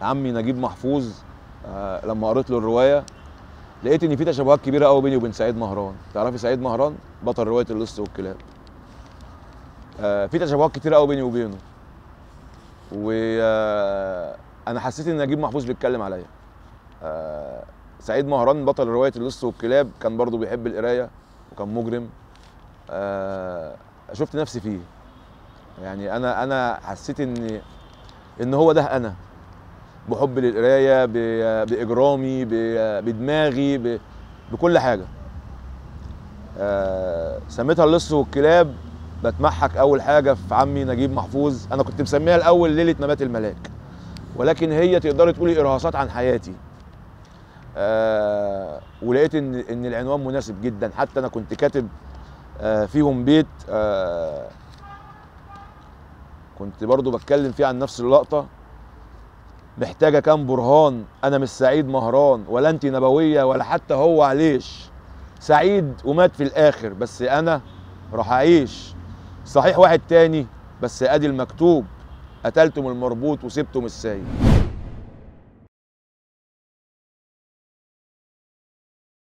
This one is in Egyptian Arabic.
عمي نجيب محفوظ آه، لما قريت له الروايه لقيت ان في تشابهات كبيره قوي بيني وبين سعيد مهران تعرفي سعيد مهران بطل روايه اللص والكلاب آه، في تشابهات كتيره قوي بيني وبينه وانا حسيت ان نجيب محفوظ بيتكلم عليا آه، سعيد مهران بطل روايه اللص والكلاب كان برضه بيحب القرايه وكان مجرم آه، شفت نفسي فيه يعني انا انا حسيت ان ان هو ده انا بحب للقرايه ب- باجرامي ب- بدماغي ب- بكل حاجه آه، سميتها اللص والكلاب بتمحك اول حاجه في عمي نجيب محفوظ انا كنت مسميها الاول ليله ممات الملاك ولكن هي تقدري تقولي ارهاصات عن حياتي آه ولقيت ان ان العنوان مناسب جدا حتى انا كنت كاتب آه فيهم بيت آه كنت برضو بتكلم فيه عن نفس اللقطه محتاجه كام برهان انا مش سعيد مهران ولا انت نبويه ولا حتى هو عليش سعيد ومات في الاخر بس انا راح اعيش صحيح واحد تاني بس ادي المكتوب قتلتم المربوط وسبتم السايب